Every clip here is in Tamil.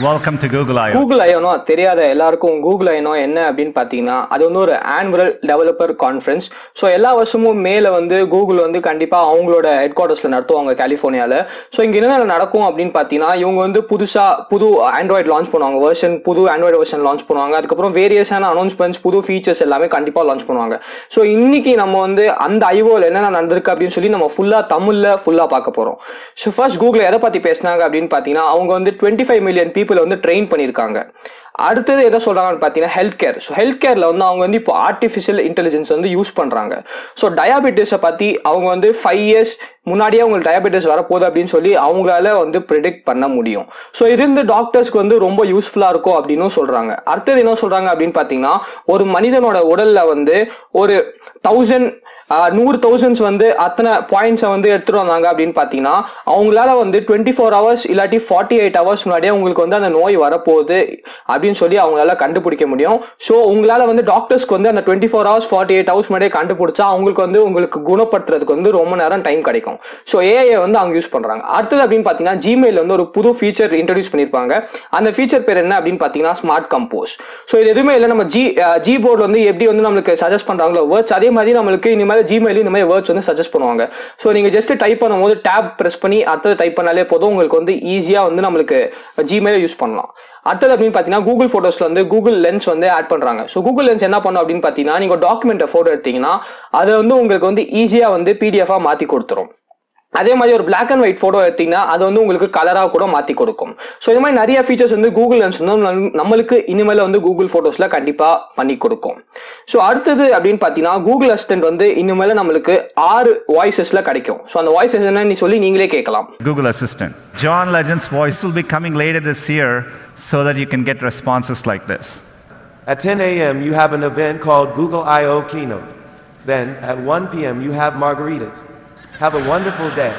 Welcome to Google I/O. Google ஐயோனோ தெரியாத எல்லாருக்கும் கூகுள் ஐயோனோ என்ன அப்படின்னு பார்த்தீங்கன்னா அது வந்து ஒரு ஆனுவல் டெவலப்பர் கான்ஃபரன்ஸ் ஸோ எல்லா வருஷமும் மேல வந்து கூகுள் வந்து கண்டிப்பாக அவங்களோட ஹெட் குவார்ட்டர்ஸில் நடத்துவாங்க கலிஃபோர்னியாவில் ஸோ இங்கே என்ன நடக்கும் அப்படின்னு பார்த்தீங்கன்னா இவங்க வந்து புதுசாக புது ஆண்ட்ராய்டு லான்ச் பண்ணுவாங்க வெர்ஷன் புது ஆண்ட்ராய்டு வெர்ஷன் லான்ச் பண்ணுவாங்க அதுக்கப்புறம் வேரியஸான அனௌன்ஸ்மெண்ட்ஸ் புது ஃபீச்சர்ஸ் எல்லாமே கண்டிப்பாக லான்ச் பண்ணுவாங்க ஸோ இன்னைக்கு நம்ம வந்து அந்த ஐஓவில் என்னென்ன நடந்திருக்கு அப்படின்னு சொல்லி நம்ம ஃபுல்லாக தமிழில் ஃபுல்லாக பார்க்க போகிறோம் ஸோ ஃபர்ஸ்ட் கூகுள் எதை பற்றி பேசினாங்க அப்படின்னு பார்த்தீங்கன்னா அவங்க வந்து டுவெண்ட்டி ஃபைவ் மில்லியன் பீப்புளை வந்து ட்ரெயின் பண்ணியிருக்காங்க அடுத்தது எதை சொல்றாங்கன்னு பார்த்தீங்கன்னா ஹெல்த் கேர் ஸோ ஹெல்த் கேரில் வந்து அவங்க வந்து இப்போ ஆர்டிஃபிஷியல் இன்டெலிஜென்ஸ் வந்து யூஸ் பண்ணுறாங்க ஸோ டயாபெட்டிஸை பற்றி அவங்க வந்து ஃபைவ் இயர்ஸ் முன்னாடியே அவங்களுக்கு டயாபெட்டிஸ் வரப்போகுது அப்படின்னு சொல்லி அவங்களால வந்து ப்ரிடிக்ட் பண்ண முடியும் ஸோ இது வந்து டாக்டர்ஸ்க்கு வந்து ரொம்ப யூஸ்ஃபுல்லாக இருக்கும் அப்படின்னு சொல்கிறாங்க அடுத்தது என்ன சொல்கிறாங்க அப்படின்னு பார்த்தீங்கன்னா ஒரு மனிதனோட உடலில் வந்து ஒரு தௌசண்ட் நூறு தௌசண்ட்ஸ் வந்து அத்தனை பாயிண்ட்ஸை வந்து எடுத்துட்டு வந்தாங்க அப்படின்னு பார்த்தீங்கன்னா அவங்களால வந்து டுவெண்ட்டி ஃபோர் ஹவர்ஸ் இல்லாட்டி ஃபார்ட்டி எயிட் ஹவர்ஸ் முன்னாடியே உங்களுக்கு வந்து அந்த நோய் வரப்போகுது அப்படின்னு சொல்லி அவங்களால கண்டுபிடிக்க முடியும் ஸோ உங்களால வந்து டாக்டர்ஸ்க்கு வந்து அந்த twenty four hours forty eight hours முன்னாடியே கண்டுபிடிச்சா அவங்களுக்கு வந்து உங்களுக்கு குணப்படுத்துறதுக்கு வந்து ரொம்ப நேரம் டைம் கிடைக்கும் ஸோ ஏஐ வந்து அவங்க யூஸ் பண்ணுறாங்க அடுத்தது அப்படின்னு பார்த்தீங்கன்னா ஜிமெயில் வந்து ஒரு புது ஃபீச்சர் இன்ட்ரடியூஸ் பண்ணியிருப்பாங்க அந்த ஃபீச்சர் பேர் என்ன அப்படின்னு பார்த்தீங்கன்னா ஸ்மார்ட் கம்போஸ் ஸோ இது எதுவுமே இல்லை நம்ம ஜி ஜி போர்டு வந்து எப்படி வந்து நம்மளுக்கு சஜஸ்ட் பண்ணுறாங்களோ வேர்ட்ஸ் அதே மாதிரி நம்மளுக்கு இனிமேல் ஜிமெயில் இந்த மாதிரி வேர்ட்ஸ் வந்து சஜஸ்ட் பண்ணுவாங்க ஸோ நீங்கள் ஜஸ்ட் டைப் பண்ணும்போது டேப் ப்ரெஸ் பண்ணி அடுத்தது டைப் பண்ணாலே போதும் உங்களுக்கு வந்து ஈஸியாக வந்து நம்மளுக்கு ஜிமெயில் யூஸ் பண்ணலாம் அடுத்தது அப்படின்னு பார்த்தீங்கன்னா கூகுள் ஃபோட்டோஸில் வந்து கூகுள் லென்ஸ் வந்து ஆட் பண்ணுறாங்க ஸோ கூகுள் லென்ஸ் என்ன பண்ணும் அப்படின்னு பார்த்தீங்கன்னா நீங்கள் டாக்குமெண்ட்டை ஃபோட்டோ எடுத்தீங்கன்னா அதை வந்து உங்களுக்கு வந்து ஈஸியாக வந்து பிடிஎஃபாக மாற்றி கொடுத்துரும் அதே மாதிரி ஒரு பிளாக் அண்ட் ஒயிட் ஃபோட்டோ எடுத்தீங்கன்னா அது வந்து உங்களுக்கு கலராக கூட மாற்றி கொடுக்கும் ஸோ இந்த மாதிரி நிறைய ஃபீச்சர்ஸ் வந்து கூகுள் லென்ஸ் வந்து நம்ம- நம்மளுக்கு இனிமேல் வந்து கூகுள் ஃபோட்டோஸில் கண்டிப்பாக பண்ணி கொடுக்கும் ஸோ அடுத்தது அப்படின்னு பார்த்தீங்கன்னா கூகுள் அசிஸ்டன்ட் வந்து இனிமேல் நம்மளுக்கு ஆறு வாய்ஸஸில் கிடைக்கும் ஸோ அந்த வாய்ஸஸ் என்னன்னு சொல்லி நீங்களே கேட்கலாம் Google Assistant. John Legend's voice will be coming later this year so that you can get responses like this. At 10 a.m., you have an event called Google I.O. Keynote. Then, at 1 p.m., you have margaritas. Have a wonderful day.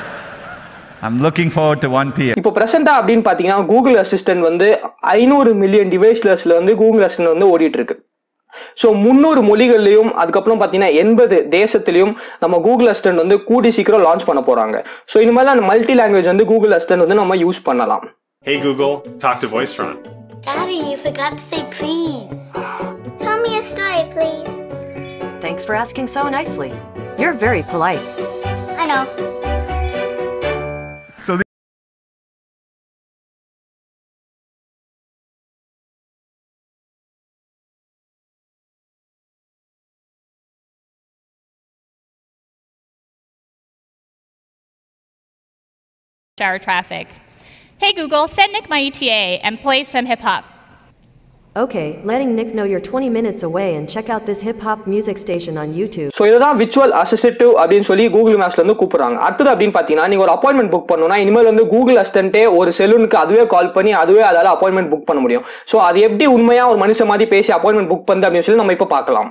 I'm looking forward to 1 p.m. இப்போ ப்ரெசென்ட்டாக அப்படின்னு பார்த்தீங்கன்னா கூகுள் அசிஸ்டன்ட் வந்து ஐநூறு மில்லியன் டிவைஸ்லஸில் வந்து கூகுள் அசிஸ்டன்ட் வந்து ஓடிட்டு இருக்கு ஸோ முந்நூறு மொழிகள்லையும் அதுக்கப்புறம் பார்த்தீங்கன்னா எண்பது தேசத்துலையும் நம்ம கூகுள் அசிஸ்டன்ட் வந்து கூடி சீக்கிரம் லான்ச் பண்ண போகிறாங்க ஸோ இனிமேல் அந்த மல்டி லாங்குவேஜ் வந்து கூகுள் அசிஸ்டன்ட் வந்து நம்ம யூஸ் பண்ணலாம் Hey Google, talk to Voicetron. Daddy, you forgot to say please. Tell me a story, please. Thanks for asking so nicely. You're very polite. I know. So the hour traffic. Hey Google, send Nick my ETA and play some hip hop. Okay, letting Nick know you're 20 minutes away and check out this hip hop music station on YouTube. So இதுதான் விர்ச்சுவல் அசிஸ்டிவ் அப்படின்னு சொல்லி கூகுள் மேப்ஸ்ல இருந்து கூப்பிடுறாங்க அடுத்தது அப்படின்னு பார்த்தீங்கன்னா நீங்க ஒரு அப்பாயின்மெண்ட் புக் பண்ணணும்னா இனிமேல் வந்து கூகுள் அசிஸ்டன்ட்டே ஒரு செலூனுக்கு அதுவே கால் பண்ணி அதுவே அதால அப்பாயின்மெண்ட் புக் பண்ண முடியும் ஸோ அது எப்படி உண்மையா ஒரு மனுஷன் மாதிரி பேசி அப்பாயின்மெண்ட் புக் பண்ணுது அப்படின்னு சொல்லி நம்ம இப்போ பார்க்கலாம்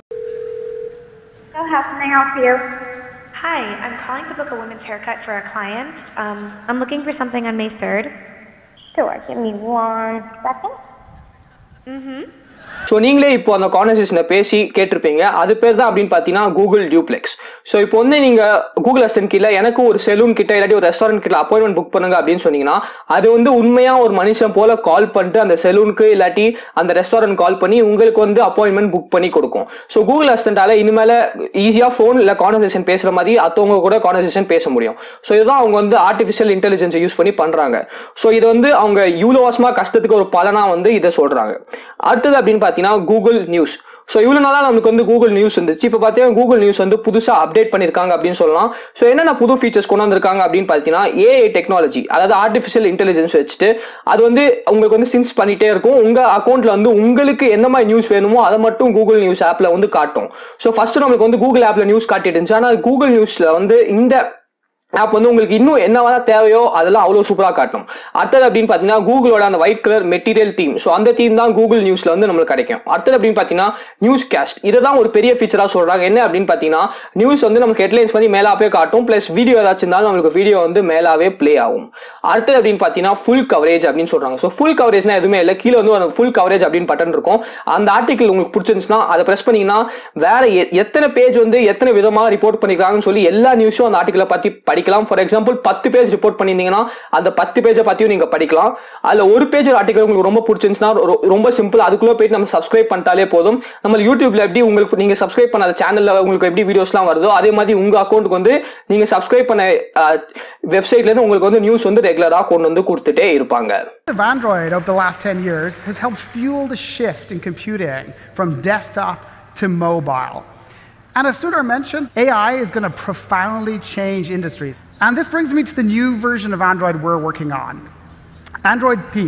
So how can I help you? Hi, I'm calling to book a women's haircut for a client. Um, I'm looking for something on May 3rd. Sure, give me one second. Mm-hmm. So நீங்களே இப்போ அந்த கான்வர்சேஷனை பேசி கேட்டிருப்பீங்க அது பேர் தான் அப்படின்னு பார்த்தீங்கன்னா கூகுள் டியூப்ளெக்ஸ் ஸோ இப்போ வந்து நீங்கள் கூகுள் அசிஸ்டன்ட் கீழே எனக்கு ஒரு செலூன் கிட்ட இல்லாட்டி ஒரு ரெஸ்டாரண்ட் கிட்ட அப்பாயின்மெண்ட் புக் பண்ணுங்க அப்படின்னு சொன்னீங்கன்னா அது வந்து உண்மையாக ஒரு மனுஷன் போல கால் பண்ணிட்டு அந்த செலூனுக்கு இல்லாட்டி அந்த ரெஸ்டாரண்ட் கால் பண்ணி உங்களுக்கு வந்து அப்பாயின்மெண்ட் புக் பண்ணி கொடுக்கும் ஸோ கூகுள் அசிஸ்டன்ட்டால இனிமேல் ஈஸியாக ஃபோன் இல்லை கான்வர்சேஷன் பேசுகிற மாதிரி அத்தவங்க கூட கான்வர்சேஷன் பேச முடியும் ஸோ இதுதான் அவங்க வந்து ஆர்டிஃபிஷியல் இன்டெலிஜென்ஸை யூஸ் பண்ணி பண்ணுறாங்க ஸோ இது வந்து அவங்க இவ்வளோ வருஷமாக கஷ்டத்துக்கு ஒரு பலனாக வந்து இதை சொல்கிறாங்க அடுத்தது அப்படின்னு பார்த்தீங்கன்னா கூகுள் நியூஸ் ஸோ இவ்வளோ நாளாக நமக்கு வந்து கூகுள் நியூஸ் இருந்துச்சு இப்போ பார்த்தீங்கன்னா கூகுள் நியூஸ் வந்து புதுசாக அப்டேட் பண்ணியிருக்காங்க அப்படின்னு சொல்லலாம் ஸோ என்னென்ன புது ஃபீச்சர்ஸ் கொண்டு வந்திருக்காங்க அப்படின்னு பார்த்தீங்கன்னா ஏஐ டெக்னாலஜி அதாவது ஆர்டிஃபிஷியல் இன்டெலிஜென்ஸ் வச்சுட்டு அது வந்து உங்களுக்கு வந்து சின்ஸ் பண்ணிட்டே இருக்கும் உங்கள் அக்கௌண்ட்டில் வந்து உங்களுக்கு என்ன மாதிரி நியூஸ் வேணுமோ அதை மட்டும் கூகுள் நியூஸ் ஆப்பில் வந்து காட்டும் ஸோ ஃபர்ஸ்ட் நம்மளுக்கு வந்து கூகுள் ஆப்பில் நியூஸ் காட்டிட்டு இருந்துச்சு ஆனால் கூகுள் நியூஸில் வந்து இந்த ஆப் வந்து உங்களுக்கு இன்னும் என்னவெல்லாம் தேவையோ அதெல்லாம் அவ்வளோ சூப்பராக காட்டும் அடுத்தது அப்படின்னு பார்த்தீங்கன்னா கூகுளோட அந்த white colour material theme so அந்த தீம் தான் கூகுள் நியூஸில் வந்து நம்மளுக்கு கிடைக்கும் அடுத்தது அப்படின்னு பார்த்தீங்கன்னா நியூஸ் கேஸ்ட் இதை தான் ஒரு பெரிய ஃபீச்சராக சொல்கிறாங்க என்ன அப்படின்னு பார்த்தீங்கன்னா நியூஸ் வந்து நமக்கு ஹெட்லைன்ஸ் மாதிரி மேலாவே காட்டும் ப்ளஸ் வீடியோ ஏதாச்சும் இருந்தாலும் நம்மளுக்கு வீடியோ வந்து மேலாவே ப்ளே ஆகும் அடுத்தது அப்படின்னு பார்த்தீங்கன்னா ஃபுல் கவரேஜ் அப்படின்னு சொல்கிறாங்க ஸோ ஃபுல் கவரேஜ்னா எதுவுமே இல்லை கீழே வந்து ஒரு ஃபுல் கவரேஜ் அப்படின்னு பட்டன் இருக்கும் அந்த ஆர்டிக்கல் உங்களுக்கு பிடிச்சிருந்துச்சுன்னா அதை ப்ரெஸ் பண்ணீங்கன்னா வேற எ- எத்தனை பேஜ் வந்து எத்தனை விதமாக ரிப்போர்ட் பண்ணிக்கிறாங்கன்னு சொல்லி எல்லா நியூஸும் அந்த ஆர்டிக்கலை பற்றி படிக்க படிக்கலாம் ஃபார் எக்ஸாம்பிள் பத்து பேஜ் ரிப்போர்ட் பண்ணியிருந்தீங்கன்னா அந்த பத்து பேஜை பற்றியும் நீங்கள் படிக்கலாம் அதில் ஒரு பேஜ் ஆர்டிகல் உங்களுக்கு ரொம்ப பிடிச்சிருந்துச்சுன்னா ரொ- ரொம்ப சிம்பிள் அதுக்குள்ளே போயிட்டு நம்ம சப்ஸ்கிரைப் பண்ணிட்டாலே போதும் நம்ம யூடியூப்ல எப்படி உங்களுக்கு நீங்கள் சப்ஸ்கிரைப் பண்ண சேனலில் உங்களுக்கு எப்படி வீடியோஸ்லாம் வருதோ அதே மாதிரி உங்கள் அக்கௌண்ட்டுக்கு வந்து நீங்கள் சப்ஸ்கிரைப் பண்ண வெப்சைட்லேருந்து உங்களுக்கு வந்து நியூஸ் வந்து ரெகுலராக கொண்டு வந்து கொடுத்துட்டே இருப்பாங்க of Android over the last 10 years has helped fuel the shift in computing from desktop to mobile. And as Sundar mentioned, AI is going to profoundly change industries. And this brings me to the new version of Android we're working on Android P.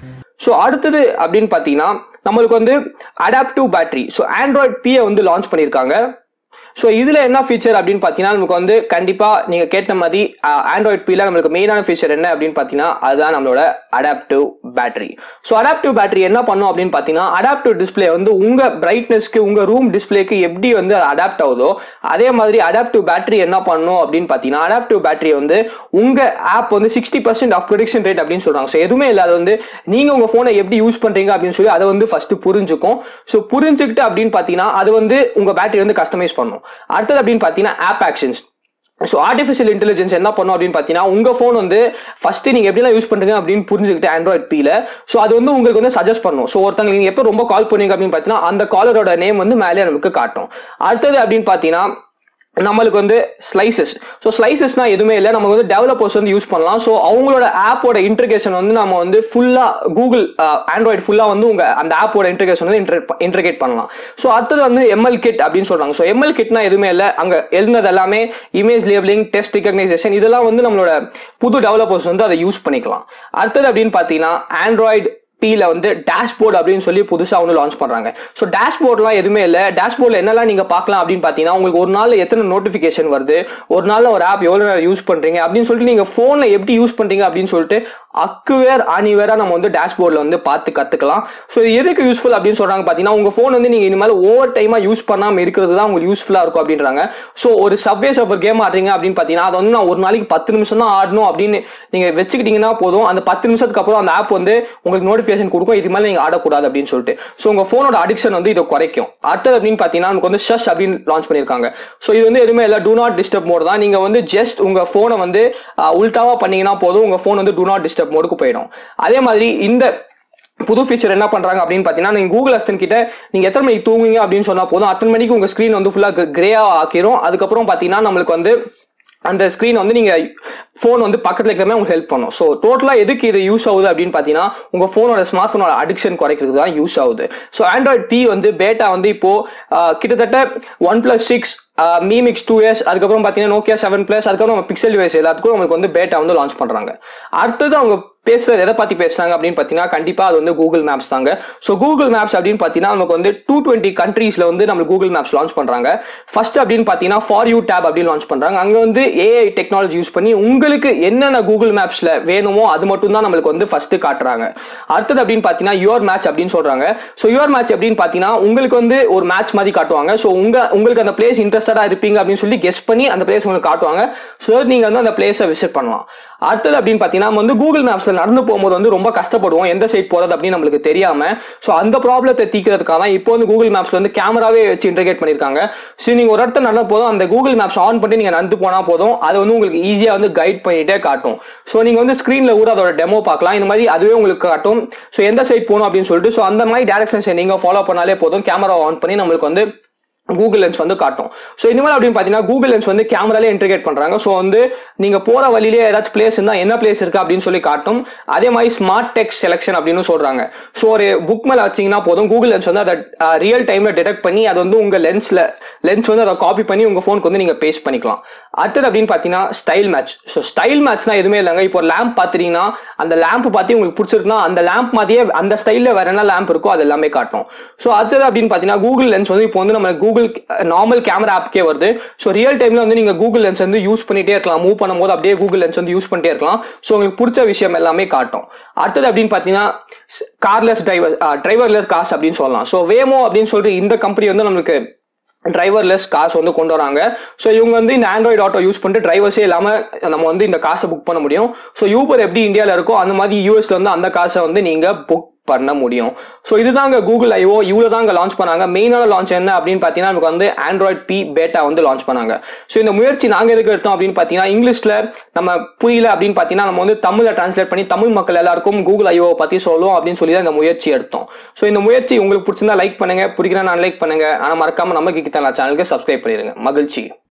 So அடுத்தது அப்படின்னு பார்த்தீங்கன்னா நம்மளுக்கு வந்து அடாப்டிவ் பேட்டரி ஸோ ஆண்ட்ராய்ட் பியை வந்து லான்ச் பண்ணியிருக்காங்க ஸோ இதில் என்ன ஃபீச்சர் அப்படின்னு பார்த்தீங்கன்னா நமக்கு வந்து கண்டிப்பாக நீங்கள் கேட்ட மாதிரி ஆண்ட்ராய்ட் பியில் நம்மளுக்கு மெயினான ஃபீச்சர் என்ன அப்படின்னு பார்த்தீங்கன்னா அதுதான் நம்மளோட adaptive battery so adaptive battery என்ன பண்ணும் அப்படின்னு பார்த்தீங்கன்னா அடாப்டிவ் டிஸ்ப்ளே வந்து உங்கள் பிரைட்னஸ்க்கு உங்கள் ரூம் டிஸ்ப்ளேக்கு எப்படி வந்து அடாப்ட் ஆகுதோ அதே மாதிரி அடாப்டிவ் பேட்டரி என்ன பண்ணும் அப்படின்னு பார்த்தீங்கன்னா அடாப்டிவ் பேட்டரி வந்து உங்கள் ஆப் வந்து sixty percent of production rate அப்படின்னு சொல்கிறாங்க ஸோ எதுவுமே இல்லாத வந்து நீங்கள் உங்கள் ஃபோனை எப்படி யூஸ் பண்ணுறீங்க அப்படின்னு சொல்லி அதை வந்து ஃபர்ஸ்ட் புரிஞ்சுக்கும் ஸோ புரிஞ்சுக்கிட்டு அப்படின்னு பார்த்தீங்கன்னா அது வந்து உங்கள் பேட்டரி வந்து கஸ்டமைஸ் பண்ணும் அடுத்தது அப்படின்னு பார்த்தீங்கன்னா app actions so artificial intelligence என்ன பண்ணும் அப்படின்னு பார்த்தீங்கன்னா உங்கள் ஃபோன் வந்து ஃபர்ஸ்ட் நீங்கள் எப்படிலாம் யூஸ் பண்ணுறீங்க அப்படின்னு புரிஞ்சுக்கிட்டு ஆண்ட்ராய்ட் பியில் ஸோ அது வந்து உங்களுக்கு வந்து சஜஸ்ட் பண்ணும் ஸோ ஒருத்தங்க நீங்கள் எப்போ ரொம்ப கால் பண்ணுவீங்க அப்படின்னு பார்த்தீங்கன்னா அந்த காலரோட நேம் வந்து மேலே நமக்கு காட்டும் அடுத்தது அப்படின்னு பார்த்தீங்கன்னா நம்மளுக்கு வந்து ஸ்லைசஸ் ஸோ ஸ்லைசஸ்னா எதுவுமே இல்லை நம்ம வந்து டெவலப்பர்ஸ் வந்து யூஸ் பண்ணலாம் ஸோ அவங்களோட ஆப்போட இன்டர்கேஷன் வந்து நம்ம வந்து ஃபுல்லாக கூகுள் ஆண்ட்ராய்டு ஃபுல்லாக வந்து உங்கள் அந்த ஆப்போட இன்டர்கேஷன் வந்து இன்டர்கேட் பண்ணலாம் ஸோ அடுத்தது வந்து எம்எல் கிட் அப்படின்னு சொல்கிறாங்க ஸோ எம்எல் கிட்னா எதுவுமே இல்லை அங்கே எழுந்தது எல்லாமே இமேஜ் லேபிளிங் டெஸ்ட் ரிகக்னைசேஷன் இதெல்லாம் வந்து நம்மளோட புது டெவலப்பர்ஸ் வந்து அதை யூஸ் பண்ணிக்கலாம் அடுத்தது அப்படின்னு பார்த்தீங்கன்னா ஆண்ட்ராய்டு பியில் வந்து டேஷ்போர்ட் அப்படின்னு சொல்லி புதுசாக வந்து லான்ச் பண்ணுறாங்க ஸோ டேஷ்போர்ட்லாம் எதுவுமே இல்லை டேஷ்போர்டில் என்னெல்லாம் நீங்கள் பார்க்கலாம் அப்படின்னு பார்த்தீங்கன்னா உங்களுக்கு ஒரு நாளில் எத்தனை நோட்டிஃபிகேஷன் வருது ஒரு நாளில் ஒரு ஆப் எவ்வளோ நேரம் யூஸ் பண்ணுறீங்க அப்படின்னு சொல்லிட்டு நீங்கள் ஃபோனில் எப்படி யூஸ் பண்ணுறீங்க அப்படின்னு சொல்லிட்டு அக்குவேர் அணிவேராக நம்ம வந்து டேஷ்போர்டில் வந்து பார்த்து கற்றுக்கலாம் ஸோ இது எதுக்கு யூஸ்ஃபுல் அப்படின்னு சொல்கிறாங்க பார்த்தீங்கன்னா உங்கள் ஃபோன் வந்து நீங்கள் இனிமேல் ஓவர் டைமாக யூஸ் பண்ணாமல் இருக்கிறது தான் உங்களுக்கு யூஸ்ஃபுல்லாக இருக்கும் அப்படின்றாங்க ஸோ ஒரு சப்வே சர்வர் கேம் ஆடுறீங்க அப்படின்னு பார்த்தீங்கன்னா அதை வந்து நான் ஒரு நாளைக்கு பத்து நிமிஷம் தான் ஆடணும் அப்படின்னு நீங்கள் வச்சுக்கிட்டீங்கன்னா போதும் அந்த பத்து நிமிஷத்துக்கு அப்புறம் அந்த ஆப் வந்து உங்களுக்கு நோட்டிஃபிகேஷன் கொடுக்கும் இதுக்கு மேலே நீங்கள் ஆடக்கூடாது அப்படின்னு சொல்லிட்டு ஸோ உங்கள் ஃபோனோட அடிக்ஷன் வந்து இதை குறைக்கும் அடுத்தது அப்படின்னு பார்த்தீங்கன்னா நமக்கு வந்து ஷஷ் அப்படின்னு லான்ச் பண்ணியிருக்காங்க ஸோ இது வந்து எதுவுமே இல்லை டூ நாட் டிஸ்டர்ப் மோட் தான் நீங்கள் வந்து ஜஸ்ட் உங்கள் ஃபோனை வந்து உல்டாவாக பண்ணீங்கன்னா போதும் உங்கள் ஃபோன் வந்து டூ நாட் டிஸ்டர்ப் மோடுக்கு போயிடும் அதே மாதிரி இந்த புது ஃபீச்சர் என்ன பண்றாங்க அப்படின்னு பார்த்தீங்கன்னா நீங்க கூகுள் அஸ்டன் கிட்ட நீங்க எத்தனை மணிக்கு தூங்குவீங்க அப்படின்னு சொன்னா போதும் அத்தனை மணிக்கு உங்க ஸ்க்ரீன் வந்து ஃபுல்லாக கிரேயா ஆக்கிரும் அதுக்கப்புறம் பார்த்தீங்கன்னா நம்மளுக்கு வந்து அந்த ஸ்க்ரீன் வந்து நீங்க ஃபோன் வந்து பக்கத்தில் இருக்கிறமே உங்களுக்கு ஹெல்ப் பண்ணும் ஸோ டோட்டலாக எதுக்கு இது யூஸ் ஆகுது அப்படின்னு பார்த்தீங்கன்னா உங்க ஃபோனோட ஸ்மார்ட் ஃபோனோட அடிக்ஷன் குறைக்கிறதுக்கு தான் யூஸ் ஆகுது ஸோ ஆண்ட்ராய்ட் பி வந்து பேட்டா வந்து இப்போ ஆஹ், கிட்டத்தட்ட OnePlus six Mi Mix two years அதுக்கப்புறம் பார்த்தீங்கன்னா நோக்கியா செவன் பிளஸ் அதுக்கப்புறம் நம்ம பிக்சல் டிவைஸ் எல்லாத்துக்கும் நம்மளுக்கு வந்து பேட்டா வந்து லான்ச் பண்றாங்க அடுத்தது அவங்க பேசுறது எதை பத்தி பேசுறாங்க அப்படின்னு பார்த்தீங்கன்னா கண்டிப்பா அது வந்து கூகுள் மேப்ஸ் தாங்க ஸோ கூகுள் மேப்ஸ் அப்படின்னு பார்த்தீங்கன்னா நமக்கு வந்து டூ டுவெண்ட்டி கண்ட்ரீஸ்ல வந்து நம்ம கூகுள் மேப்ஸ் லான்ச் பண்றாங்க ஃபர்ஸ்ட் அப்படின்னு பார்த்தீங்கன்னா ஃபார் யூ டேப் அப்படின்னு லான்ச் பண்றாங்க அங்க வந்து ஏஐ டெக்னாலஜி யூஸ் பண்ணி உங்களுக்கு என்னென்ன கூகுள் மேப்ஸ்ல வேணுமோ அது மட்டும் தான் நம்மளுக்கு வந்து ஃபர்ஸ்ட் காட்டுறாங்க அடுத்தது அப்படின்னு பார்த்தீங்கன்னா யுவர் மேட்ச் அப்படின்னு சொல்றாங்க ஸோ யுவர் மேட்ச் அப்படின்னு பார்த்தீங்கன்னா உங்களுக்கு வந்து ஒரு மேட்ச் மாதிரி காட்டுவாங்க ஸோ உங்க உங்களுக்கு அந்த பிளேஸ் இன்ட்ரெஸ்டடா இருப்பீங்க அப்படின்னு சொல்லி கெஸ் பண்ணி அந்த பிளேஸ் உங்களுக்கு காட்டுவாங்க ஸோ நீங்க வந்து அந்த பிளேஸை விசிட் பண்ணலாம் அடுத்தது அப்படின்னு பார்த்தீங்கன்னா நம்ம வந்து கூகுள் மேப்ஸ்ல நடந்து போகும்போது வந்து ரொம்ப கஷ்டப்படுவோம் எந்த சைட் போறது அப்படின்னு நம்மளுக்கு தெரியாம ஸோ அந்த ப்ராப்ளத்தை தீக்கிறதுக்காக தான் இப்போ வந்து கூகுள் மேப்ஸ்ல வந்து கேமராவே வச்சு இன்டர்கேட் பண்ணியிருக்காங்க ஸோ நீங்க ஒரு இடத்துல நடந்து போதும் அந்த கூகுள் மேப்ஸ் ஆன் பண்ணி நீங்க நடந்து போனா போதும் அது வந்து உங்களுக்கு ஈஸியா வந்து கைட் பண்ணிட்டே காட்டும் ஸோ நீங்க வந்து ஸ்க்ரீன்ல கூட அதோட டெமோ பார்க்கலாம் இந்த மாதிரி அதுவே உங்களுக்கு காட்டும் ஸோ எந்த சைட் போகணும் அப்படின்னு சொல்லிட்டு ஸோ அந்த மாதிரி டேரக்ஷன்ஸை நீங்க ஃபாலோ பண்ணாலே போதும் கேமரா ஆன் பண்ணி நம்மளுக்கு வந்து கூகுள் லென்ஸ் வந்து காட்டும் ஸோ இனிமேல் அப்படின்னு பார்த்தீங்கன்னா கூகுள் லென்ஸ் வந்து கேமராலே இன்டர்கேட் பண்ணுறாங்க ஸோ வந்து நீங்கள் போகிற வழியிலே ஏதாச்சும் பிளேஸ் இருந்தால் என்ன பிளேஸ் இருக்குது அப்படின்னு சொல்லி காட்டும் அதே மாதிரி ஸ்மார்ட் டெக்ஸ்ட் செலெக்ஷன் அப்படின்னு சொல்கிறாங்க ஸோ ஒரு புக் மேலே வச்சிங்கன்னா போதும் கூகுள் லென்ஸ் வந்து அதை ரியல் டைமில் டிடெக்ட் பண்ணி அது வந்து உங்கள் லென்ஸில் லென்ஸ் வந்து அதை காப்பி பண்ணி உங்கள் ஃபோனுக்கு வந்து நீங்கள் பேஸ்ட் பண்ணிக்கலாம் அடுத்தது அப்படின்னு பார்த்தீங்கன்னா ஸ்டைல் மேட்ச் ஸோ ஸ்டைல் மேட்ச்னா எதுவுமே இல்லைங்க இப்போ லேம்ப் பார்த்துட்டீங்கன்னா அந்த லேம்ப் பார்த்து உங்களுக்கு பிடிச்சிருக்குன்னா அந்த லேம்ப் மாதிரியே அந்த ஸ்டைலில் வேற என்ன லேம்ப் இருக்கோ அது எல்லாமே காட்டும் ஸோ அடுத்தது அப்படின்னு பார்த்தீங்கன்னா கூகுள் லென்ஸ் வந்து இப்போ வந்து நம்ம கூகுள் நார்மல் கேமரா ஆப்க்கே வருது ஸோ ரியல் டைம்ல வந்து நீங்க கூகுள் லென்ஸ் வந்து யூஸ் பண்ணிட்டே இருக்கலாம் மூவ் பண்ணும்போது அப்படியே கூகுள் லென்ஸ் வந்து யூஸ் பண்ணிட்டே இருக்கலாம் ஸோ உங்களுக்கு பிடிச்ச விஷயம் எல்லாமே காட்டும் அடுத்தது அப்படின்னு பார்த்தீங்கன்னா கார்லெஸ் டிரைவர் டிரைவர்லெஸ் காசு அப்படின்னு சொல்லலாம் ஸோ வேமோ அப்படின்னு சொல்லிட்டு இந்த கம்பெனி வந்து நம்மளுக்கு டிரைவர்லெஸ் காசு வந்து கொண்டு வராங்க ஸோ இவங்க வந்து இந்த ஆண்ட்ராய்டு ஆட்டோ யூஸ் பண்ணிட்டு டிரைவர்ஸே இல்லாமல் நம்ம வந்து இந்த காசை புக் பண்ண முடியும் ஸோ யூபர் எப்படி இந்தியாவில் இருக்கோ அந்த மாதிரி யூஎஸ்ல வந்து அந்த காசை வந்து நீங்கள் புக் பண்ண முடியும் ஸோ இதுதாங்க கூகுள் ஐஓ இவ்வளோ தாங்க லான்ச் பண்ணாங்க மெயினான லான்ச் என்ன அப்படின்னு பார்த்தீங்கன்னா நமக்கு வந்து ஆண்ட்ராய்ட் பி பேட்டா வந்து லான்ச் பண்ணாங்க ஸோ இந்த முயற்சி நாங்கள் எதுக்கு எடுத்தோம் அப்படின்னு பார்த்தீங்கன்னா இங்கிலீஷில் நம்ம புரியல அப்படின்னு பார்த்தீங்கன்னா நம்ம வந்து தமிழில் டிரான்ஸ்லேட் பண்ணி தமிழ் மக்கள் எல்லாருக்கும் கூகுள் ஐஓ பற்றி சொல்லுவோம் அப்படின்னு சொல்லி தான் இந்த முயற்சி எடுத்தோம் ஸோ இந்த முயற்சி உங்களுக்கு பிடிச்சிருந்தா லைக் பண்ணுங்க பிடிக்கிறா நான் லைக் பண்ணுங்க ஆனால் மறக்காம நம்ம கிட்ட சேனலுக்கு சப்ஸ்கிரைப் பண்ணிடுங்க மகிழ்ச்சி